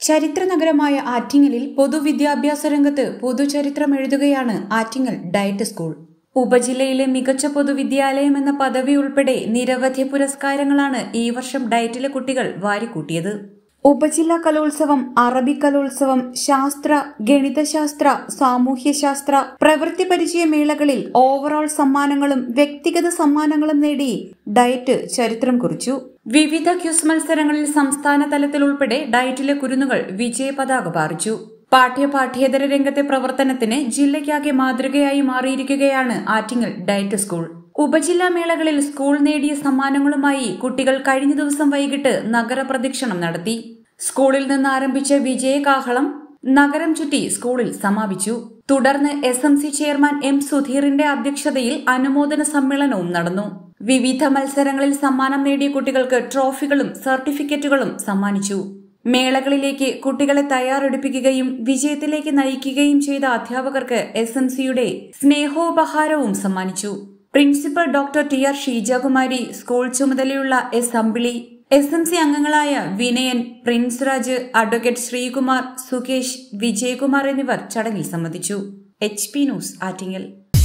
ചരിത്ര നഗരമായ ആറ്റിങ്ങലിൽ പൊതുവിദ്യാഭ്യാസ രംഗത്ത് പൊതുചരിത്രം എഴുതുകയാണ് ആറ്റിങ്ങൽ ഡയറ്റ് സ്കൂൾ ഉപജില്ലയിലെ മികച്ച പൊതുവിദ്യാലയം എന്ന പദവി ഉൾപ്പെടെ നിരവധി പുരസ്കാരങ്ങളാണ് ഈ വർഷം ഡയറ്റിലെ കുട്ടികൾ വാരിക്കൂട്ടിയത് ഉപജില്ലാ കലോത്സവം അറബി കലോത്സവം ശാസ്ത്ര ഗണിതശാസ്ത്ര സാമൂഹ്യശാസ്ത്ര പ്രവൃത്തി പരിചയ മേളകളിൽ ഓവറോൾ സമ്മാനങ്ങളും വ്യക്തിഗത സമ്മാനങ്ങളും നേടി ഡയറ്റ് ചരിത്രം കുറിച്ചു വിവിധ ക്യൂസ് മത്സരങ്ങളിൽ സംസ്ഥാന തലത്തിൽ ഉൾപ്പെടെ ഡയറ്റിലെ കുരുന്നുകൾ വിജയ പതാക പാറിച്ചു പാഠ്യ പാഠ്യേതര രംഗത്തെ പ്രവർത്തനത്തിന് ജില്ലയ്ക്കാകെ മാതൃകയായി മാറിയിരിക്കുകയാണ് ആറ്റിങ്ങൽ ഡയറ്റ് സ്കൂൾ ഉപജില്ലാ മേളകളിൽ സ്കൂൾ നേടിയ സമ്മാനങ്ങളുമായി കുട്ടികൾ കഴിഞ്ഞ ദിവസം വൈകിട്ട് നഗരപ്രദക്ഷിണം നടത്തി സ്കൂളിൽ നിന്ന് ആരംഭിച്ച വിജയകാഹളം നഗരം ചുറ്റി സ്കൂളിൽ സമാപിച്ചു തുടർന്ന് S M C chairman M സുധീറിന്റെ അധ്യക്ഷതയിൽ അനുമോദന സമ്മേളനവും നടന്നു വിവിധ മത്സരങ്ങളിൽ സമ്മാനം നേടിയ കുട്ടികൾക്ക് ട്രോഫികളും സർട്ടിഫിക്കറ്റുകളും സമ്മാനിച്ചു മേളകളിലേക്ക് കുട്ടികളെ തയ്യാറെടുപ്പിക്കുകയും വിജയത്തിലേക്ക് നയിക്കുകയും ചെയ്ത അധ്യാപകർക്ക് എസ് എം സിയുടെ സ്നേഹോപഹാരവും സമ്മാനിച്ചു പ്രിൻസിപ്പൽ ഡോക്ടർ ടി ആർ ഷീജകുമാരി സ്കൂൾ ചുമതലയുള്ള S Ambili S M C അംഗങ്ങളായ വിനയൻ പ്രിൻസ് രാജ് അഡ്വക്കേറ്റ് ശ്രീകുമാർ സുകേഷ് വിജയകുമാർ എന്നിവർ ചടങ്ങിൽ സംബന്ധിച്ചു H P news Attingal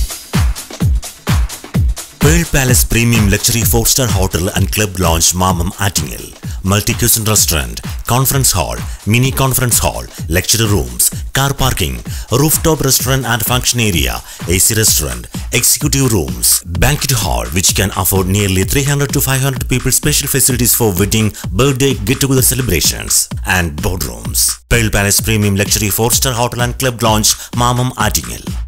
Pearl Palace Premium Luxury 4-star Hotel and Club Lounge Mamam Attingel. Multi-cuisine restaurant, conference hall, mini conference hall, lecture rooms, car parking, rooftop restaurant and function area, AC restaurant, executive rooms, banquet hall which can afford nearly 300 to 500 people special facilities for wedding, birthday, get-together celebrations and boardrooms. Pearl Palace Premium Luxury 4-star Hotel and Club Lounge Mamam Attingel.